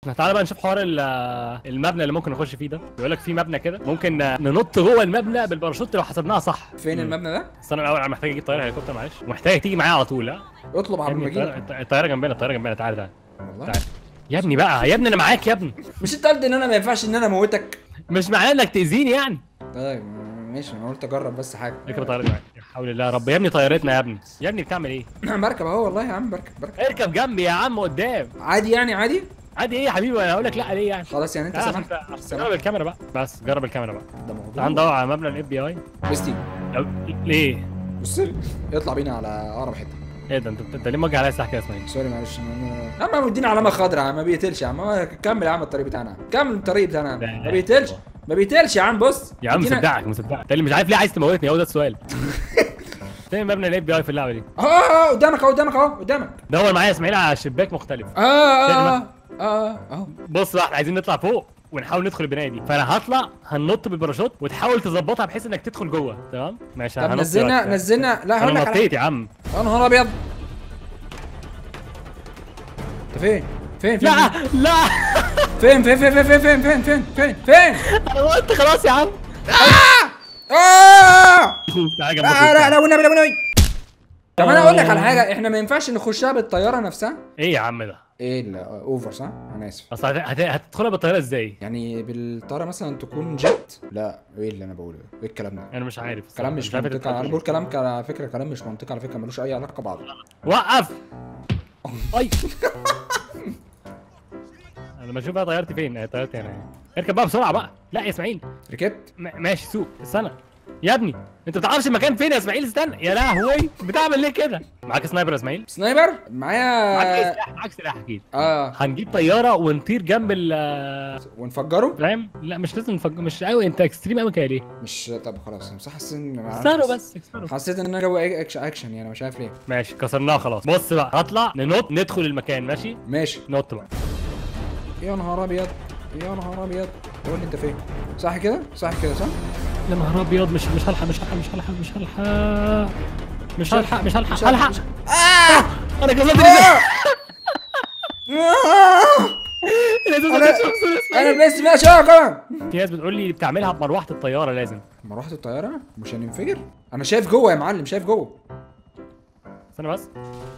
تعالى بقى نشوف حوار ال- المبنى اللي ممكن نخش فيه ده بيقول لك في مبنى كده ممكن ننط جوه المبنى بالباراشوت لو حسبناها صح فين مم. المبنى ده استنى الاول انا محتاج اجيب طياره هليكوبتر معلش ومحتاج تيجي معايا على طول ها اطلب يا عم ابني مجيب الطياره الطيارة جنبنا الطياره جنبنا تعالى تعالى والله تعالى يا ابني بقى يا ابني انا معاك يا ابني مش انت قلت ان انا ما ينفعش ان انا اموتك مش معناه انك تاذيني يعني طيب ماشي انا قلت اجرب بس حاجه اركب الطياره دي معايا يا حول الله يا رب يا ابني طيارتنا يا ابني يا ابني بتعمل ايه بركب اهو والله يا عم بركب بركب اركب جنبي يا عم قدام عادي يعني عادي عادي ايه يا حبيبي انا هقول لك لا ليه يعني خلاص يعني انت تعال سمحت عشان- عشان سمحت. جرب الكاميرا بقى بس جرب الكاميرا بقى ده موضوع تعال ندور على مبنى الاف بي اي بستي ليه بص لي اطلع بينا على اقرب حته ايه ده انت انت ليه موجه عليا الساعه كده يا اسماعيل سوري معلش أنا- يا عم مدينا علامه خضراء يا عم ما بيقتلش يا عم هو كمل يا عم الطريق بتاعنا كمل الطريق بتاعنا لا، ما لا. بيقتلش ما بيقتلش يا عم بص يا عم مدينا- مصدقك مصدقك انت اللي مش عارف ليه عايز تموتني هو ده السؤال فين مبنى الاف بي اي في اللعبه دي اه اه قدامك اهو قدامك اهو قدامك دور معايا يا اسماعيل على شباك مختلف اه اه اه اه اه بص بقى احنا عايزين نطلع فوق ونحاول ندخل البنايه دي فانا هطلع هننط بالباراشوت وتحاول تظبطها بحيث انك تدخل جوه تمام ماشي طب هنط نزلنا دلوقتي. نزلنا لا هقول انا لك على نطيت يا عم يا نهار ابيض انت فين؟ فين فين لا لا فين فين فين فين فين فين فين فين فين فين انا قلت خلاص يا عم اه تعالى جنب لا لا لا البيت. والنبي لا والنبي طب انا اقول لك على حاجه احنا ما ينفعش نخشها بالطياره نفسها ايه يا عم ده ايه لا اوفر صح انا اسف اصل هت- هت- هتدخلها بالطياره ازاي يعني بالطياره مثلا تكون جت لا ايه اللي انا بقوله ده ايه الكلام ده انا مش عارف كلام مش عارف منطقي تتحكم. انا بقول كلام على فكره كلام مش منطقي على فكره ملوش اي علاقه ببعض وقف اي انا بشوف بقى طيارتي فين هي طيارتي هنا اركب بقى بسرعه بقى لا يا اسماعيل ركبت م- ماشي سوق استنى يا ابني انت بتعرفش المكان فين يا اسماعيل استنى يا لهوي بتعمل ليه كده معاك سنايبر يا اسماعيل سنايبر معاك ايه معايا سلاح معاك سلاح اكيد اه هنجيب طياره ونطير جنب ال ونفجره فاهم لا مش لازم نفج... مش قوي انت اكستريم قوي كده ليه مش طب خلاص بس حسيت ان اكسروا بس اكسروا حسيت ان انا جو اكشن اكشن يعني مش عارف ليه ماشي كسرناها خلاص بص بقى هطلع ننط ندخل المكان ماشي ماشي نط بقى يا نهار ابيض يا نهار ابيض قول لي انت فين صح كده صح كده صح يا نهار ابيض مش مش هلحق مش هلحق مش هلحق مش هلحق مش هلحق مش هلحق مش هلحق مش- آه! انا كسرت آه! آه! انا لبست فيها شويه كمان في ناس بتقول لي بتعملها بمروحه الطياره لازم مروحة الطيارة مش هننفجر انا شايف جوه يا معلم شايف جوه استنى بس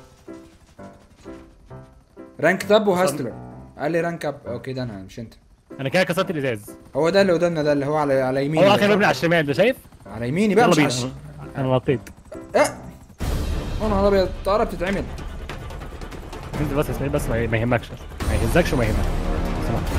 رانك تاب وهاستلر قال لي رانك اب اوكي ده انا مش انت انا كده كسرت الازاز هو ده اللي قدامنا ده اللي هو على على يميني هو ده، اخر صح؟ مبني على الشمال ده شايف على يميني بقى يلا مش بينا عش... انا نطيت اه يا نهار ابيض الطيارة بتتعمل انزل بس يا اسماعيل بس ما ما يهمكش ما يهزكش وما يهمكش سمعت.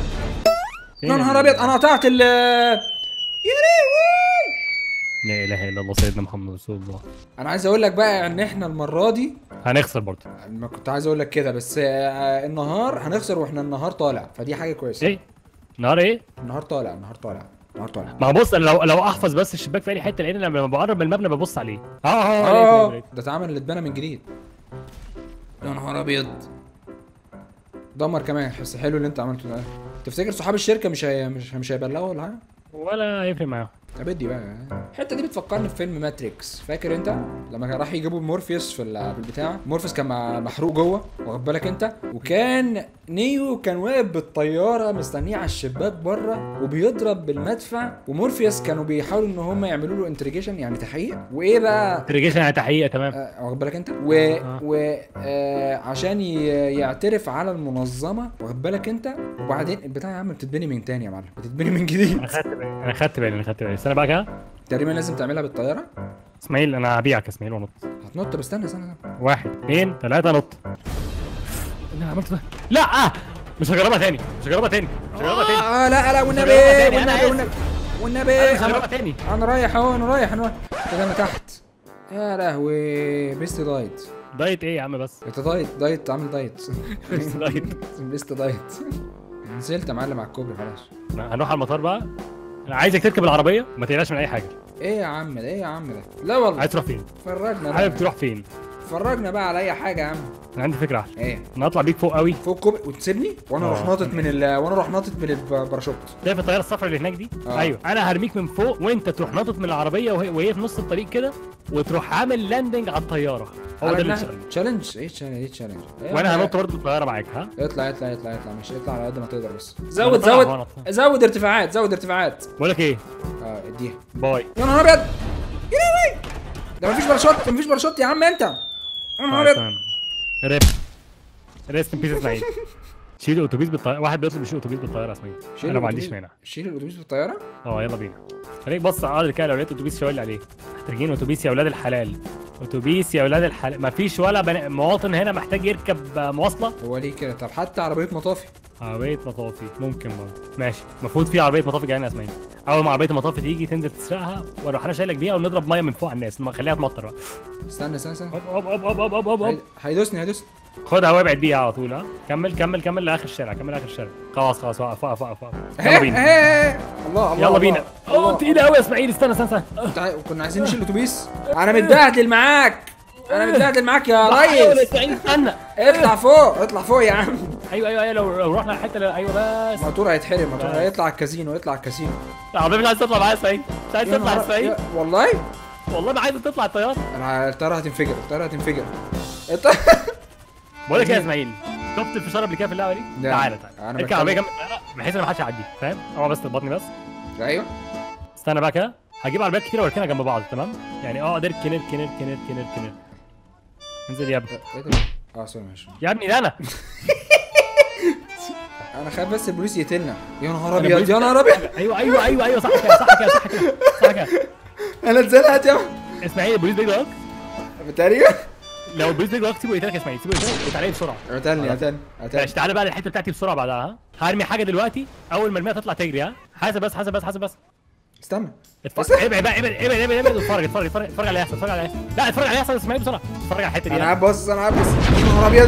يا نهار ابيض انا قطعت ال يا لهوي لا اله الا الله سيدنا محمد رسول الله انا عايز اقول لك بقى ان احنا المرة دي هنخسر برضه ما كنت عايز اقول لك كده بس آه، النهار هنخسر واحنا النهار طالع فدي حاجة كويسة ايه نهار ايه النهار طالع النهار طالع النهار طالع ما هو بص انا لو لو احفظ بس الشباك في اي حته لان انا لما بقرب من المبنى ببص عليه اه اه لقيته، اه لقيته. ده اتعمل اللي اتبنى من جديد يا نهار ابيض دمر كمان بس حلو اللي انت عملته ده تفتكر صحاب الشركه مش هي مش مش هيبلغوا ولا حاجه ولا هيفرق معاهم طب ادي بقى الحته دي بتفكرني في فيلم ماتريكس فاكر انت لما كان راح يجيبوا مورفيوس في ال- في البتاع مورفيوس كان مع- محروق جوه واخد بالك انت وكان نيو كان واقف بالطياره مستنيه على الشباك بره وبيضرب بالمدفع ومورفيوس كانوا بيحاولوا ان هم يعملوا له انتريجيشن يعني تحقيق وايه بقى انتريجيشن يعني تحقيقه تمام آه، واخد بالك انت و, و... آه عشان ي... يعترف على المنظمه واخد بالك انت وبعدين البتاع يا عم بتتبني من تاني يا معلم بتتبني من جديد انا خدت بالي انا خدت بالي انا خدت بالي استنى بقى كده تقريبا لازم تعملها بالطياره اسماعيل انا هبيعك يا اسماعيل ونط هتنط بس استنى استنى استنى. واحد اثنين ثلاثة نط اللي انا عملته ده لا آه! مش هجربها تاني مش هجربها تاني مش هجربها تاني اه لا لا والنبي هجربها تاني، أنا والنبي آسف. والنبي انا والنبي مش هجربها انا تاني انا رايح اهو انا رايح انا رايح كده انا تحت يا لهوي بيست دايت دايت ايه يا عم بس انت دايت دايت عامل دايت دايت بيست دايت نزلت يا معلم على الكوبري خلاص هنروح على المطار بقى انا عايزك تركب العربيه وما تقلقش من اي حاجه ايه يا عم ده ايه يا عم ده لا والله عايز تروح فين فرجنا حابب بقى تروح فين فرجنا بقى على اي حاجه يا عم انا عندي فكره احسن ايه انا اطلع بيك فوق قوي فوق الكوبري وتسيبني وانا اروح آه. ناطط من ال وانا اروح ناطط من الباراشوت شايف الطياره الصفراء اللي هناك دي آه. ايوه انا هرميك من فوق وانت تروح ناطط من العربيه وهي, وهي في نص الطريق كده وتروح عامل لاندنج على الطياره هو ده عملنا التشالنج تشالنج ايه تشالنج ايه تشالنج إيه وانا يا عم؟ هنط برضه بالطياره معاك ها اطلع اطلع اطلع اطلع مش اطلع على قد ما تقدر بس أنا زود طالع زود وأنا طالع. زود ارتفاعات زود ارتفاعات بقول لك ايه اه اديها باي يا نهار ابيض يا لهوي ده مفيش باراشوت مفيش باراشوت يا عم انت يا نهار طيب، ابيض تمام ريب ريست ان بيس اسماعيل شيل الاتوبيس بالطياره واحد بيطلب يشيل اتوبيس بالطياره يا اسماعيل شيل انا ما الأتوبيس- عنديش مانع شيل الاتوبيس بالطياره اه يلا بينا خليك بص على الارض كده لو لقيت اتوبيس شاور لي عليه محتاجين اتوبيس يا اولاد الحلال اتوبيس يا اولاد الحلال مفيش ولا بني... مواطن هنا محتاج يركب آه، مواصله هو ليه كده طب حتى عربيه مطافي عربيه مطافي ممكن برضه ماشي المفروض في عربيه مطافي جايه لنا يا اسماعيل اول ما عربيه المطافي تيجي تنزل تسرقها واروح انا شايلك بيها ونضرب ميه من فوق على الناس ما خليها تمطر بقى استنى استنى استنى هوب هوب هوب هوب هوب هوب هوب هي- هيدوسني هيدوسني خدها وابعد بيها على طول ها كمل كمل كمل لاخر الشارع كمل لاخر الشارع خلاص خلاص وقف وقف وقف وقف يلا اهي بينا اهي الله الله يلا بينا الله. اوه تقيلة قوي يا اسماعيل استنى استنى استنى كنت عاي- كنا عايزين نشيل الاتوبيس انا متبهدل معاك انا متبهدل معاك يا أيوة يا ريس اسماعيل استنى اطلع فوق اطلع فوق يا عم ايوه ايوه ايوه لو لو رحنا الحته اللي- ايوه بس الموتور هيتحرم الموتور لا. هيطلع على الكازينو يطلع على الكازينو العربيه مش عايز تطلع معايا يا اسماعيل مش عايز يا تطلع يا نهار- اسماعيل يا- والله والله ما عايز تطلع الطياره انا الطياره هتنفجر الطياره هتنفجر الط- بقول لك ايه يا اسماعيل شفت الفشار قبل كده في اللعبه دي؟ لا. تعالى أنا تعالى اركب عربيه بتكلم- جنب الطياره بحيث ان محدش يعدي فاهم؟ هو بس تخبطني بس ايوه استنى بقى كده هجيب عربيات كتير واركنها جنب بعض تمام؟ يعني اه اركن اركن اركن اركن اركن اركن انزل يا ابني ايه ده اه سوري ماشي يا ابني ده انا انا خايف بس البوليس يقتلنا يا نهار أنا ابيض بوليس- يا نهار ابيض ايوه ايوه ايوه ايوه صح كده صح كده صح كده صح كده انا اتزنقت يا اسماعيل البوليس بيجي وراك بتهيألي لو البوليس بيجي وراك سيبه يقتلك يا اسماعيل سيبه يقتلك وتعالى بسرعه قتلني قتلني قتلني ماشي تعالى بقى للحته بتاعتي بسرعه بعدها ها هرمي حاجه دلوقتي اول ما ارميها تطلع تجري ها حاسب بس حاسب بس حاسب بس استنى اتفرج ابعد بقى ابعد ابعد ابعد ابعد اتفرج اتفرج اتفرج اتفرج على اللي هيحصل اتفرج على اللي هيحصل لا اتفرج على اللي هيحصل اسماعيل بسرعه اتفرج على الحته دي انا ها. قاعد بص انا قاعد بص يا نهار ابيض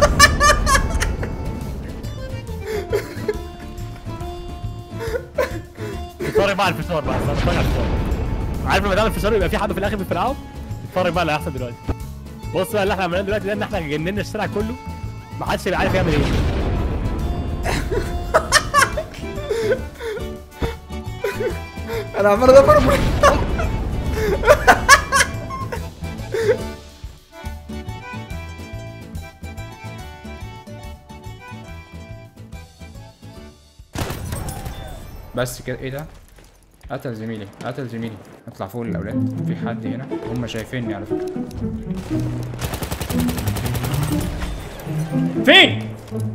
اتفرج بقى على الفشار بقى استنى، اتفرج على الفشار عارف لما تعمل فشار يبقى في حد في الاخر بيفرقعه اتفرج بقى اللي هيحصل دلوقتي بص بقى اللي احنا عملناه دلوقتي ده ان احنا جننا الشارع كله ما حدش يبقى عارف يعمل ايه انا عمال ادور بس كده ايه ده؟ قتل زميلي قتل زميلي اطلع فوق الاولاد في حد هنا هم شايفيني على فكره فين؟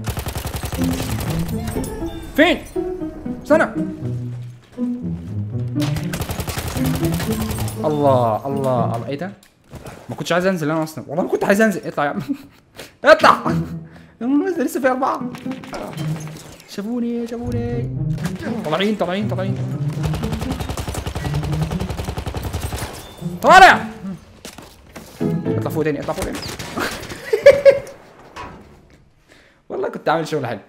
فين؟ استنى الله الله الله ايه ده؟ ما كنتش عايز انزل انا اصلا والله ما كنت عايز انزل اطلع يا عم اطلع يا نهار أسود، لسه في اربعه شافوني شافوني طالعين طالعين طالعين طالع اطلع فوق تاني اطلع فوق تاني والله كنت عامل شغل حلو